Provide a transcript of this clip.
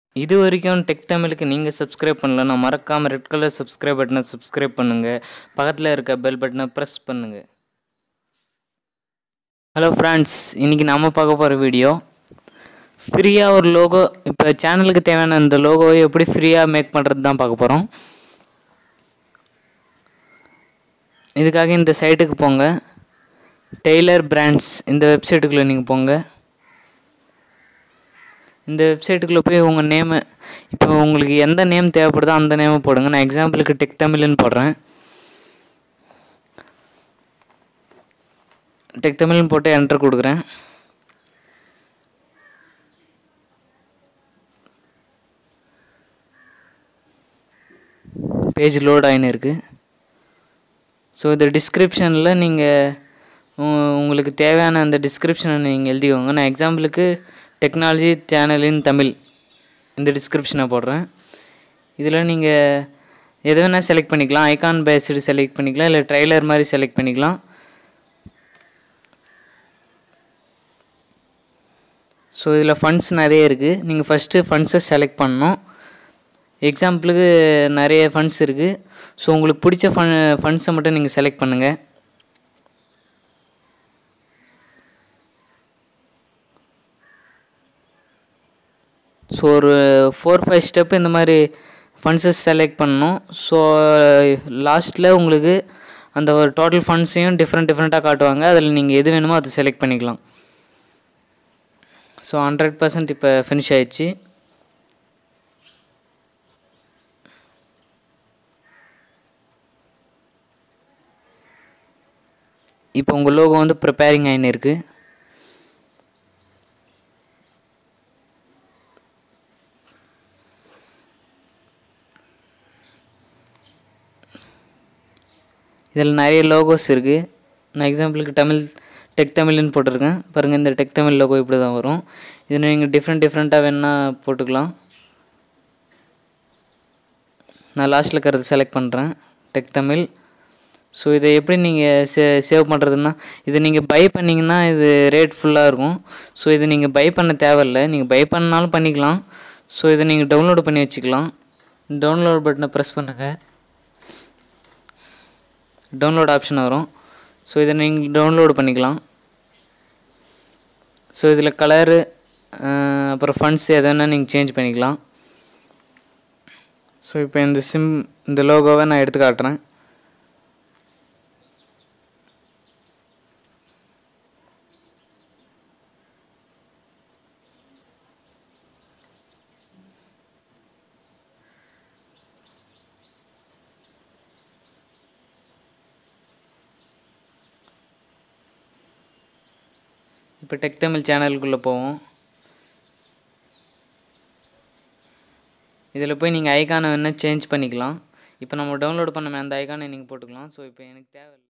இது வரைக்கும் டெக் தமிழுக்கு நீங்கள் சப்ஸ்கிரைப் பண்ணலன்னா மறக்காமல் ரெட் கலர் சப்ஸ்கிரைப் பட்டனை சப்ஸ்கிரைப் பண்ணுங்கள் பக்கத்தில் இருக்க பெல் பட்டனை ப்ரெஸ் பண்ணுங்கள் ஹலோ ஃப்ரெண்ட்ஸ் இன்றைக்கி நம்ம பார்க்க போகிற வீடியோ ஃப்ரீயாக ஒரு லோகோ இப்போ சேனலுக்கு தேவையான இந்த லோகோவை எப்படி ஃப்ரீயாக மேக் பண்ணுறது தான் பார்க்க போகிறோம் இதுக்காக இந்த சைட்டுக்கு போங்க டெய்லர் பிராண்ட்ஸ் இந்த வெப்சைட்டுக்குள்ளே நீங்கள் போங்க இந்த வெப்சைட்டுக்குள்ளே போய் உங்கள் நேமு இப்போ உங்களுக்கு எந்த நேம் தேவைப்படுதோ அந்த நேமை போடுங்க நான் எக்ஸாம்பிளுக்கு டெக் தமிழ்னு போடுறேன் டெக் தமிழ்னு போட்டு என்டர் கொடுக்குறேன் பேஜ் லோட் ஆகின்னு இருக்குது ஸோ இந்த டிஸ்கிரிப்ஷனில் நீங்கள் உங்களுக்கு தேவையான அந்த டிஸ்கிரிப்ஷனை நீங்கள் எழுதிக்கோங்க நான் எக்ஸாம்பிளுக்கு டெக்னாலஜி சேனல் இன் தமிழ் இந்த டிஸ்கிரிப்ஷனை போடுறேன் இதில் நீங்கள் எது வேணால் செலக்ட் பண்ணிக்கலாம் ஐகான் பேஸ்டு செலக்ட் பண்ணிக்கலாம் இல்லை ட்ரைலர் மாதிரி செலக்ட் பண்ணிக்கலாம் ஸோ இதில் ஃபண்ட்ஸ் நிறைய இருக்குது நீங்கள் ஃபஸ்ட்டு ஃபண்ட்ஸை செலக்ட் பண்ணணும் எக்ஸாம்பிளுக்கு நிறைய ஃபண்ட்ஸ் இருக்குது ஸோ உங்களுக்கு பிடிச்ச ஃபன் ஃபண்ட்ஸை மட்டும் நீங்கள் செலக்ட் பண்ணுங்கள் ஸோ ஒரு ஃபோர் ஃபைவ் ஸ்டெப் இந்த மாதிரி ஃபண்ட்ஸஸ் செலக்ட் பண்ணணும் ஸோ லாஸ்ட்டில் உங்களுக்கு அந்த ஒரு டோட்டல் ஃபண்ட்ஸையும் டிஃப்ரெண்ட் டிஃப்ரெண்ட்டாக காட்டுவாங்க அதில் நீங்கள் எது வேணுமோ அதை செலக்ட் பண்ணிக்கலாம் ஸோ ஹண்ட்ரட் பர்சன்ட் இப்போ ஃபினிஷ் ஆயிடுச்சு இப்போ உங்கள் லோகோ வந்து ப்ரிப்பேரிங் ஆகின்னு இருக்குது இதில் நிறைய லோகோஸ் இருக்குது நான் எக்ஸாம்பிளுக்கு தமிழ் டெக் தமிழ்னு போட்டிருக்கேன் பாருங்கள் இந்த டெக் தமிழ் லோகோ இப்படி தான் வரும் இதில் நீங்கள் டிஃப்ரெண்ட் டிஃப்ரெண்ட்டாக வேணால் போட்டுக்கலாம் நான் லாஸ்ட்டில் இருக்கிறத செலக்ட் பண்ணுறேன் டெக் தமிழ் ஸோ இதை எப்படி நீங்கள் சே சேவ் பண்ணுறதுன்னா இதை நீங்கள் பை பண்ணிங்கன்னா இது ரேட் ஃபுல்லாக இருக்கும் ஸோ இதை நீங்கள் பை பண்ண தேவையில்லை நீங்கள் பை பண்ணாலும் பண்ணிக்கலாம் ஸோ இதை நீங்கள் டவுன்லோடு பண்ணி வச்சுக்கலாம் டவுன்லோட் பட்டனை ப்ரெஸ் பண்ணுங்கள் டவுன்லோட் ஆப்ஷன் வரும் ஸோ இதை நீங்கள் டவுன்லோடு பண்ணிக்கலாம் ஸோ இதில் கலரு அப்புறம் ஃபண்ட்ஸ் எதனா நீங்கள் சேஞ்ச் பண்ணிக்கலாம் ஸோ இப்போ இந்த சிம் இந்த லோகோவை நான் எடுத்து காட்டுறேன் இப்போ டெக் தமிழ் சேனலுக்குள்ளே போவோம் இதில் போய் நீங்கள் ஐக்கானை வேணால் சேஞ்ச் பண்ணிக்கலாம் இப்போ நம்ம டவுன்லோட் பண்ண அந்த ஐக்கானை நீங்கள் போட்டுக்கலாம் ஸோ இப்போ எனக்கு தேவை